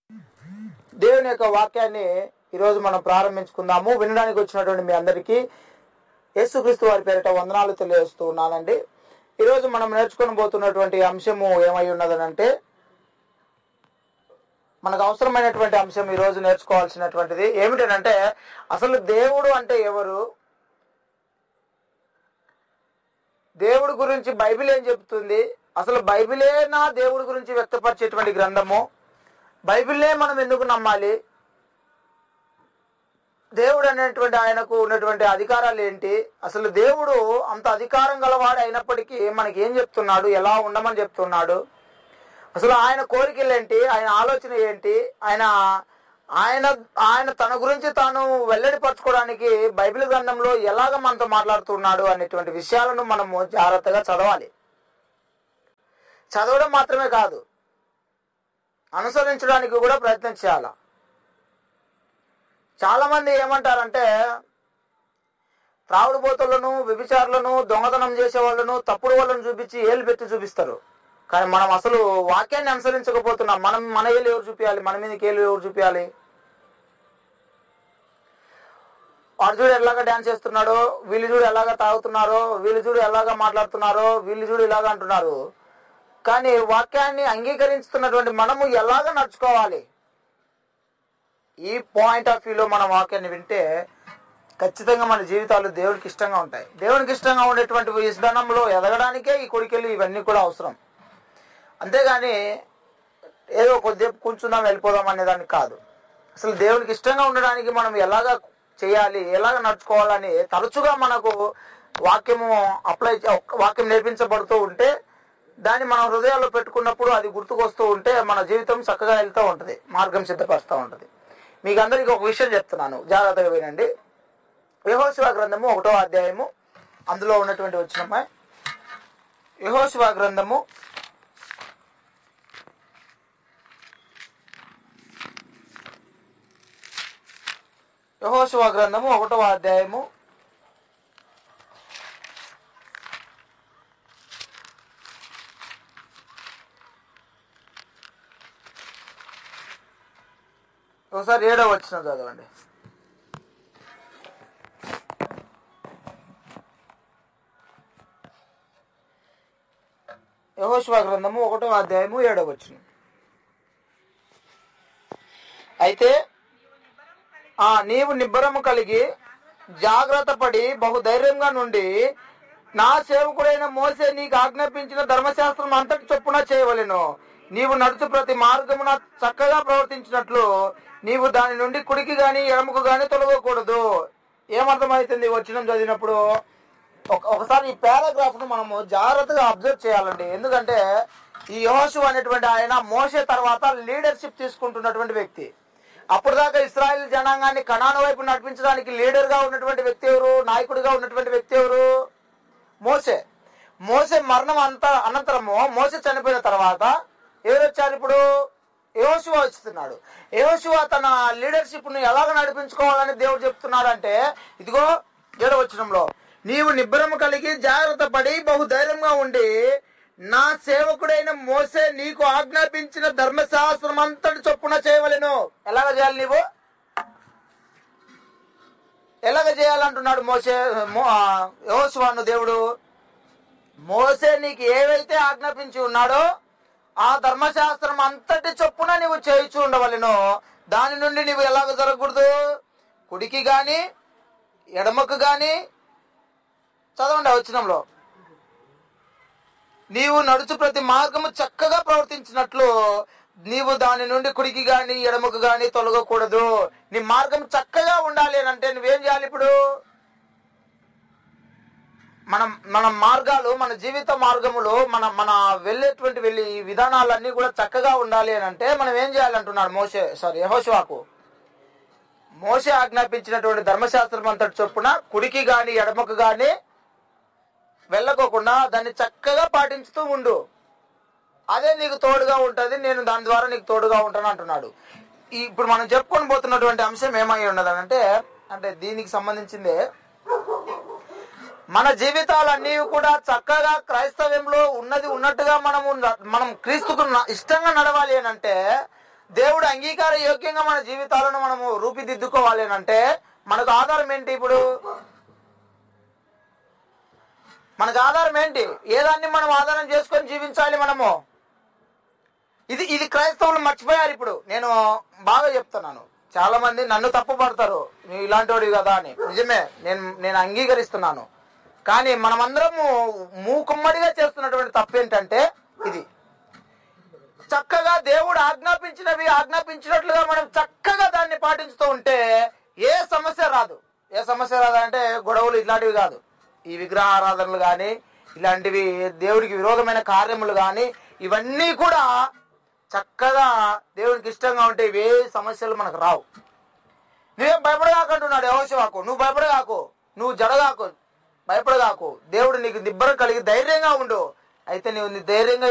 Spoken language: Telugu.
దేవుని యొక్క వాక్యాన్ని ఈరోజు మనం ప్రారంభించుకుందాము వినడానికి వచ్చినటువంటి మీ అందరికీ యేసుక్రీస్తు వారి పేరిట వందనాలు తెలియజేస్తూ ఉన్నానండి ఈరోజు మనం నేర్చుకొని పోతున్నటువంటి అంశము ఏమై ఉన్నదనంటే మనకు అవసరమైనటువంటి అంశం ఈ రోజు నేర్చుకోవాల్సినటువంటిది ఏమిటంటే అసలు దేవుడు అంటే ఎవరు దేవుడి గురించి బైబిల్ ఏం చెప్తుంది అసలు బైబిలేనా దేవుడి గురించి వ్యక్తపరిచేటువంటి గ్రంథము బైబిల్నే మనం ఎందుకు నమ్మాలి దేవుడు అనేటువంటి ఆయనకు ఉన్నటువంటి అధికారాలు ఏంటి అసలు దేవుడు అంత అధికారం గలవాడు అయినప్పటికీ మనకి ఏం చెప్తున్నాడు ఎలా ఉండమని చెప్తున్నాడు అసలు ఆయన కోరికలు ఏంటి ఆయన ఆలోచన ఏంటి ఆయన ఆయన ఆయన తన గురించి తాను వెల్లడిపరచుకోవడానికి బైబిల్ గ్రంథంలో ఎలాగ మనతో మాట్లాడుతున్నాడు అనేటువంటి విషయాలను మనము జాగ్రత్తగా చదవాలి చదవడం మాత్రమే కాదు అనుసరించడానికి కూడా ప్రయత్నం చేయాల చాలా మంది ఏమంటారంటే త్రాగుడుబోతులను వ్యభిచారులను దొంగతనం చేసే వాళ్ళను తప్పుడు వాళ్ళను చూపించి ఏలు పెట్టి చూపిస్తారు కానీ మనం అసలు వాక్యాన్ని అనుసరించకపోతున్నాం మనం మన ఏళ్ళు ఎవరు చూపించాలి మన మీదకి ఏళ్ళు ఎవరు చూపించాలి వాడు చూడు ఎలాగా డ్యాన్స్ చేస్తున్నాడో వీళ్ళు చూడు ఎలాగా తాగుతున్నారో వీళ్ళు చూడు ఎలాగా మాట్లాడుతున్నారో వీళ్ళు చూడు ఇలాగా అంటున్నారు కానీ వాక్యాన్ని అంగీకరిస్తున్నటువంటి మనము ఎలాగ నడుచుకోవాలి ఈ పాయింట్ ఆఫ్ వ్యూలో మన వాక్యాన్ని వింటే ఖచ్చితంగా మన జీవితాలు దేవుడికి ఇష్టంగా ఉంటాయి దేవునికి ఇష్టంగా ఉండేటువంటి విధానంలో ఎదగడానికే ఈ కొడికెళ్ళు ఇవన్నీ కూడా అవసరం అంతేగాని ఏదో కొద్దిసేపు కూర్చుందాం వెళ్ళిపోదాం అనేదానికి కాదు అసలు దేవునికి ఇష్టంగా ఉండడానికి మనం ఎలాగ చేయాలి ఎలాగ నడుచుకోవాలని తరచుగా మనకు వాక్యము అప్లై వాక్యం నేర్పించబడుతూ ఉంటే దాన్ని మన హృదయాల్లో పెట్టుకున్నప్పుడు అది గుర్తుకొస్తూ ఉంటే మన జీవితం చక్కగా వెళ్తూ ఉంటుంది మార్గం సిద్ధపరుస్తూ ఉంటుంది మీకు అందరికీ ఒక విషయం చెప్తున్నాను జాగ్రత్తగా వినండి యహోశివ గ్రంథము ఒకటో అధ్యాయము అందులో ఉన్నటువంటి వచ్చినమ్మా యహోశివ గ్రంథము యహోశివ గ్రంథము ఒకటో అధ్యాయము ఒకసారి ఏడో వచ్చిన చదవండి యహోశివ గ్రంథము ఒకటో అధ్యాయము ఏడో వచ్చిన అయితే ఆ నీవు నిబ్బరము కలిగి జాగ్రత్త పడి బహుధైర్యంగా నుండి నా సేవకుడైన మోసే నీకు ఆజ్ఞాపించిన ధర్మశాస్త్రం అంతటి చొప్పున చేయవలెను నీవు నడుచు ప్రతి మార్గమున చక్కగా ప్రవర్తించినట్లు నీవు దాని నుండి కుడికి గాని ఎడమకు గాని తొలగకూడదు ఏమర్థమవుతుంది వచ్చినం చదివినప్పుడు ఒక- ఒకసారి ఈ పారాగ్రాఫ్ ను మనము జాగ్రత్తగా అబ్జర్వ్ చేయాలండి ఎందుకంటే ఈ యోషు అనేటువంటి ఆయన మోసే తర్వాత లీడర్షిప్ తీసుకుంటున్నటువంటి వ్యక్తి అప్పుడు దాకా ఇస్రాయల్ జనాంగాన్ని కణాను వైపు నడిపించడానికి లీడర్ గా ఉన్నటువంటి వ్యక్తి ఎవరు నాయకుడిగా ఉన్నటువంటి వ్యక్తి ఎవరు మోసే మోసే మరణం అంత అనంతరము మోసే చనిపోయిన తర్వాత ఎవరు వచ్చారు ఇప్పుడు యోశువ వస్తున్నాడు యోశువ తన లీడర్షిప్ ను ఎలాగ నడిపించుకోవాలని దేవుడు చెప్తున్నాడు అంటే ఇదిగో ఏడవ వచనంలో నీవు నిబ్బరము కలిగి జాగ్రత్త పడి బహుధైర్యంగా ఉండి నా సేవకుడైన మోసే నీకు ఆజ్ఞాపించిన ధర్మశాస్త్రం అంతటి చొప్పున చేయవలెను ఎలాగ చేయాలి నీవు ఎలాగ చేయాలంటున్నాడు మోసే మో- ఆ, యెహోషువను దేవుడు మోసే నీకు ఏవైతే ఆజ్ఞాపించి ఉన్నాడో ఆ ధర్మశాస్త్రం అంతటి చొప్పున నీవు చేయించు ఉండవలెను దాని నుండి నీవు ఎలాగ జరగకూడదు కుడికి గాని ఎడమకు గాని చదవండి ఆ వచనంలో నీవు నడుచు ప్రతి మార్గము చక్కగా ప్రవర్తించినట్లు నీవు దాని నుండి కుడికి గాని ఎడమకు గాని తొలగకూడదు నీ మార్గం చక్కగా ఉండాలి అని అంటే నువ్వేం చేయాలి ఇప్పుడు మనం మన మార్గాలు మన జీవిత మార్గములు మన మన వెళ్ళేటువంటి వెళ్ళి ఈ విధానాలన్నీ కూడా చక్కగా ఉండాలి అని అంటే మనం ఏం చేయాలంటున్నాడు మోసే సారీ యహోశివాకు మోసే ఆజ్ఞాపించినటువంటి ధర్మశాస్త్రం అంతటి చొప్పున కుడికి గాని ఎడమకు గాని వెళ్ళకోకుండా దాన్ని చక్కగా పాటించుతూ ఉండు అదే నీకు తోడుగా ఉంటది నేను దాని ద్వారా నీకు తోడుగా ఉంటాను అంటున్నాడు ఈ ఇప్పుడు మనం చెప్పుకొని పోతున్నటువంటి అంశం ఏమై ఉన్నదనంటే అంటే దీనికి సంబంధించిందే మన జీవితాలన్నీ కూడా చక్కగా క్రైస్తవ్యంలో ఉన్నది ఉన్నట్టుగా మనము న- మనం క్రీస్తుకు న- ఇష్టంగా నడవాలి అని అంటే దేవుడు అంగీకార యోగ్యంగా మన జీవితాలను మనము రూపుదిద్దుకోవాలి అని అంటే మనకు ఆధారం ఏంటి ఇప్పుడు మనకు ఆధారం ఏంటి ఏదాన్ని మనం ఆధారం చేసుకొని జీవించాలి మనము ఇది ఇది క్రైస్తవులు మర్చిపోయారు ఇప్పుడు నేను బాగా చెప్తున్నాను చాలా మంది నన్ను తప్పు పడతారు నువ్వు ఇలాంటి వాడివి కదా అని నిజమే నేను నేను అంగీకరిస్తున్నాను కానీ మనమందరము మూకుమ్మడిగా చేస్తున్నటువంటి తప్పు ఏంటంటే ఇది చక్కగా దేవుడు ఆజ్ఞాపించినవి ఆజ్ఞాపించినట్లుగా మనం చక్కగా దాన్ని పాటించుతూ ఉంటే ఏ సమస్య రాదు ఏ సమస్య రాదంటే గొడవలు ఇట్లాంటివి కాదు ఈ విగ్రహారాధనలు కానీ ఇలాంటివి దేవుడికి విరోధమైన కార్యములు కానీ ఇవన్నీ కూడా చక్కగా దేవుడికి ఇష్టంగా ఉంటే ఇవే సమస్యలు మనకు రావు నువ్వేం భయపడగాకంటున్నాడు యహోశివాకు నువ్వు భయపడగాకు నువ్వు జడగాకు భయపడగాకు దేవుడు నీకు నిబ్బరం కలిగి ధైర్యంగా ఉండు అయితే నీవు నీ ధైర్యంగా